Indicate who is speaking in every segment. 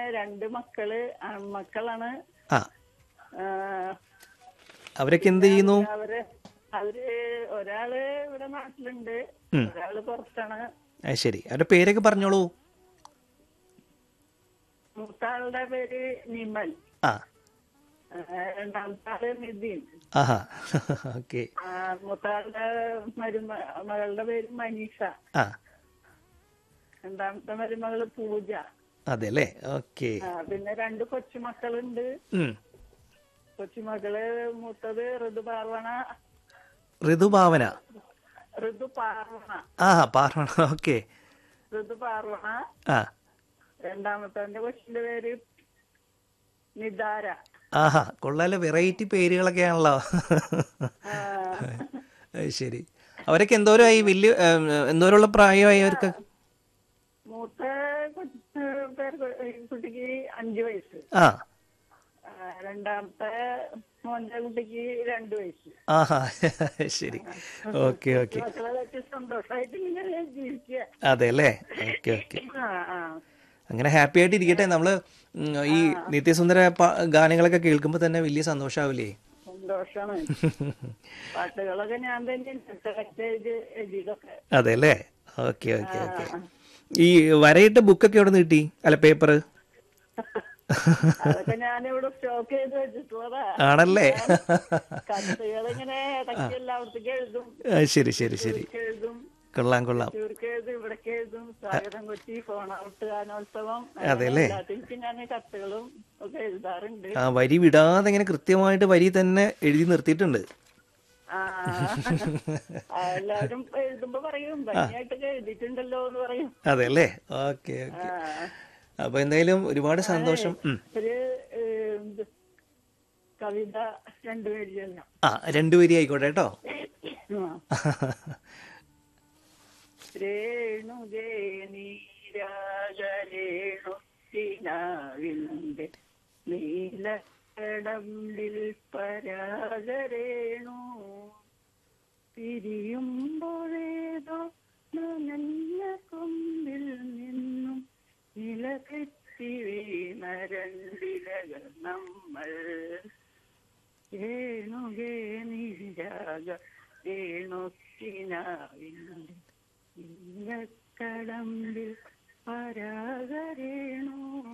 Speaker 1: രണ്ട് മക്കള് ആൺമക്കളാണ്
Speaker 2: ആ
Speaker 1: ആ,
Speaker 2: അവരൊക്കെ എന്ത് ചെയ്യുന്നു
Speaker 1: അവര് അവര് ഒരാള് ഇവിടെ നാട്ടിലുണ്ട്
Speaker 2: ഉം.
Speaker 1: ഒരാള് പുറത്താണ്
Speaker 2: അത് ശരി അവരുടെ പേരൊക്കെ പറഞ്ഞോളൂ
Speaker 1: മൂത്താളുടെ പേര് നിമൽ
Speaker 2: ആ
Speaker 1: ആ, രണ്ടാമത്തെ ആള് നിതിൻ
Speaker 2: ആഹാ ഓക്കെ
Speaker 1: ആ, മൂത്താളുടെ മരുമ മകളുടെ പേര് മനീഷ
Speaker 2: ആ
Speaker 1: രണ്ടാമത്തെ മരുമകള് പൂജ
Speaker 2: അതെ അല്ലേ ഓക്കെ
Speaker 1: ആ, പിന്നെ രണ്ട് കൊച്ചുമക്കളുണ്ട്
Speaker 2: ഉം.
Speaker 1: കൊച്ചുമകള് മൂത്തത് ഋതു പാർവണ
Speaker 2: ഋതുഭാവന
Speaker 1: ഋതു പാർവണ
Speaker 2: ആ പാർവണ ഓക്കെ
Speaker 1: ഋതു പാർവണ
Speaker 2: ആ
Speaker 1: രണ്ടാമത്തെ കൊച്ചിന്റെ പേര് നിദാര
Speaker 2: ആഹാ കൊള്ളാലോ വെറൈറ്റി പേരുകളൊക്കെ ആണല്ലോ
Speaker 1: ആ,
Speaker 2: അത് ശരി അവരൊക്കെ എന്തോരമായി വലിയ ഏം, എന്തോരമുള്ള പ്രായമായി അവർക്ക്
Speaker 1: മൂത്ത കൊച്ച് പേര് കൊ- കുട്ടിക്ക് അഞ്ചു വയസ്സ്
Speaker 2: ആ
Speaker 1: ആ, രണ്ടാമത്തെ മോന്റെ കുട്ടിക്ക് രണ്ടു വയസ്സ്
Speaker 2: ആഹാ ശരി ഓക്കെ ഓക്കെ
Speaker 1: മക്കളെ വെച്ച് സന്തോഷമായിട്ട് ഇങ്ങനെ ജീവിക്കുക
Speaker 2: അതെ അല്ലേ ഓക്കെ ഓക്കെ
Speaker 1: ആ ആ
Speaker 2: അങ്ങനെ ഹാപ്പി ആയിട്ട് ഇരിക്കട്ടെ നമ്മള് ഉം, ഈ നിത്യസുന്ദര പ- ഗാനങ്ങളൊക്കെ കേൾക്കുമ്പോൾ തന്നെ വലിയ സന്തോഷാവില്ലേ
Speaker 1: സന്തോഷമാണ് പാട്ടുകളൊക്കെ ഞാൻ തന്നെ സെലക്ട് ചെയ്ത് എഴുതിയതൊക്കെ
Speaker 2: അതെ അല്ലേ ഓക്കെ ഓക്കെ ഓക്കെ ഈ വരയിട്ട ബുക്കൊക്കെ എവിടെ നിന്ന് കിട്ടി അല്ല പേപ്പർ
Speaker 1: അതൊക്കെ ഞാനിവിടെ സ്റ്റോക്ക് ചെയ്ത് വെച്ചിട്ടുള്ളതാ
Speaker 2: ആണല്ലേ
Speaker 1: കത്തുകൾ ഇങ്ങനെ ഇടയ്ക്ക് എല്ലായിടത്തേക്ക് എഴുതും
Speaker 2: ആ, ശരി ശരി ശരി
Speaker 1: ഇവിടേക്ക് എഴുതും
Speaker 2: കൊള്ളാം കൊള്ളാം
Speaker 1: ഇവർക്ക് എഴുതും ഇവിടേക്ക് എഴുതും സ്വാഗതം കൊച്ചി ഫോണൗട്ട് ഗാനോത്സവം
Speaker 2: അതെല്ലേ?
Speaker 1: എല്ലാത്തിനും ഞാൻ കത്തുകളും ഒക്കെ എഴുതാറുണ്ട്
Speaker 2: ആ വരി വിടാതെ ഇങ്ങനെ കൃത്യമായിട്ട് വരി തന്നെ എഴുതി നിർത്തിയിട്ടുണ്ട്
Speaker 1: ആ ആ, എല്ലാവരും എഴുതുമ്പോ പറയും ഭംഗിയായിട്ടൊക്കെ എഴുതിയിട്ടുണ്ടല്ലോ എന്ന് പറയും
Speaker 2: അതെ അല്ലേ ഓക്കെ ഓക്കെ
Speaker 1: ആ
Speaker 2: അപ്പൊ എന്തായാലും ഒരുപാട് സന്തോഷം ഉം.
Speaker 1: ഒരു ഏഹ്, ഇത് കവിത രണ്ടുപേരിയല്ല
Speaker 2: ആ രണ്ടു വരി ആയിക്കോട്ടെ കേട്ടോ
Speaker 1: രേണുകേ നീരാജരേണു തിനാവിന്റെ നീലക്കടമ്പിൽ പരാഗരേണു പിരിയുമ്പോഴേതോ നനഞ്ഞ കൊമ്പിൽ നിന്നും നിലകെട്ടി വീണ രണ്ടിലകൾ നമ്മൾ രേണുകേ നീരാഗ രേണുക്കിനാവിന്റെ നീലക്കടമ്പിൽ പരാഗരേണു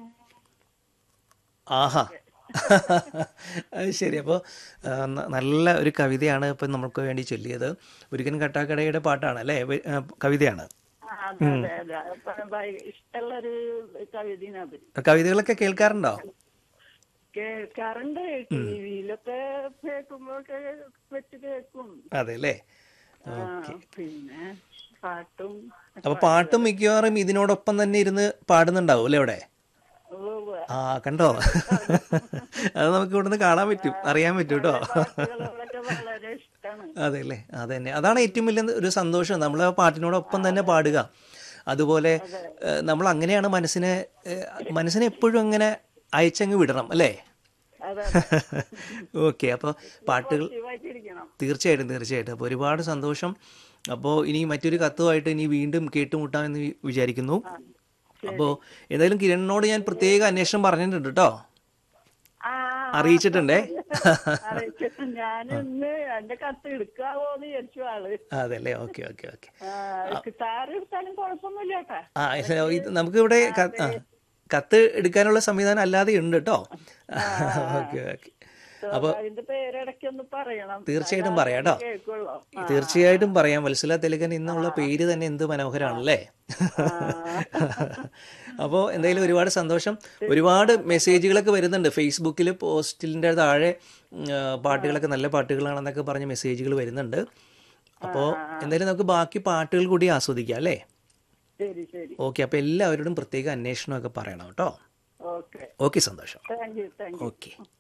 Speaker 2: ആഹാ അത് ശരി അപ്പോൾ നല്ല ഒരു കവിതയാണ് ഇപ്പം നമുക്ക് വേണ്ടി ചൊല്ലിയത് ഒരിക്കലും കട്ടാക്കടയുടെ പാട്ടാണ് അല്ലേ വെ- ആ, കവിതയാണ്
Speaker 1: ആ, അതെ അതെ അതെ അപ്പൊ ഭയ- ഇഷ്ടമുള്ളൊരു കവിതയാണ് അത്
Speaker 2: കവിതകളൊക്കെ കേൾക്കാറുണ്ടോ
Speaker 1: കേൾക്കാറുണ്ട് ടിവിയിലൊക്കെ കേൾക്കുമ്പോഴൊക്കെ വെച്ച് കേൾക്കും
Speaker 2: അതെ അല്ലേ
Speaker 1: ആ, പിന്നെ പാട്ടും
Speaker 2: അപ്പോൾ പാട്ടും മിക്കവാറും ഇതിനോടൊപ്പം തന്നെ ഇരുന്ന് പാടുന്നുണ്ടാവും അല്ലേ അവിടെ
Speaker 1: ഉവ്വ്
Speaker 2: ആ കണ്ടോ അത് നമുക്ക് ഇവിടുന്ന് കാണാൻ പറ്റും അറിയാൻ പറ്റും കേട്ടോ
Speaker 1: പാട്ടുകളോടൊക്കെ വളരെ ഇഷ്ടമാണ്
Speaker 2: അതെ അല്ലേ അതന്നെ അതാണ് ഏറ്റവും വലിയ ഒരു സന്തോഷം നമ്മൾ ആ പാട്ടിനോടൊപ്പം തന്നെ പാടുക അതുപോലെ ഏഹ്, നമ്മൾ അങ്ങനെയാണ് മനസ്സിനെ ഏഹ്, മനസ്സിനെ എപ്പോഴും അങ്ങനെ അയച്ചങ്ങ് വിടണം അല്ലേ
Speaker 1: അതെ
Speaker 2: ഓക്കെ അപ്പോൾ പാട്ടുകൾ
Speaker 1: പോസിറ്റീവായിട്ടിരിക്കണം
Speaker 2: തീർച്ചയായിട്ടും തീർച്ചയായിട്ടും അപ്പോൾ ഒരുപാട് സന്തോഷം അപ്പോൾ ഇനി മറ്റൊരു കത്തുമായിട്ട് ഇനി വീണ്ടും കേട്ടുമുട്ടാമെന്ന് വി- വിചാരിക്കുന്നു അപ്പോൾ എന്തായാലും കിരണിനോട് ഞാൻ പ്രത്യേക അന്വേഷണം പറഞ്ഞിട്ടുണ്ട് കേട്ടോ
Speaker 1: ആ
Speaker 2: അറിയിച്ചിട്ടുണ്ടേ
Speaker 1: അറിയിച്ചിട്ട് ഞാൻ ഇന്ന് എന്റെ കത്ത് എടുക്കാവോന്ന് വിചാരിച്ചു ആള്
Speaker 2: അതെ ഓക്കെ ഓക്കെ ഓക്കെ
Speaker 1: സാറ് എടുത്താലും കുഴപ്പമൊന്നുമില്ല കേട്ടാ
Speaker 2: ആ ഇത് ഇത് നമുക്കിവിടെ ക- ആ, കത്ത് എടുക്കാനുള്ള സംവിധാനം അല്ലാതെ ഉണ്ട് കേട്ടോ ഓക്കെ ഓക്കെ അപ്പോൾ
Speaker 1: അതിന്റെ പേരിടയ്ക്ക് ഒന്ന് പറയണം
Speaker 2: തീർച്ചയായിട്ടും പറയാം കേട്ടോ
Speaker 1: കേൾക്കുള്ളൂ
Speaker 2: തീർച്ചയായിട്ടും പറയാം വത്സല തിലകൻ എന്നുള്ള പേര് തന്നെ എന്ത് മനോഹരമാണല്ലേ അപ്പോൾ എന്തായാലും ഒരുപാട് സന്തോഷം ഒരുപാട് മെസ്സേജുകളൊക്കെ വരുന്നുണ്ട് ഫേസ്ബുക്കിൽ പോസ്റ്റിൻ്റെ താഴെ ഉം, ആ, പാട്ടുകളൊക്കെ നല്ല പാട്ടുകളാണെന്നൊക്കെ പറഞ്ഞ് മെസ്സേജുകൾ വരുന്നുണ്ട് അപ്പോൾ എന്തായാലും നമുക്ക് ബാക്കി പാട്ടുകൾ കൂടി ആസ്വദിക്കാം അല്ലേ
Speaker 1: ശരി ശരി
Speaker 2: ഓക്കെ അപ്പോൾ എല്ലാവരോടും പ്രത്യേക അന്വേഷണമൊക്കെ പറയണം കേട്ടോ
Speaker 1: ഓക്കെ
Speaker 2: ഓക്കെ സന്തോഷം
Speaker 1: thank you thank you
Speaker 2: okay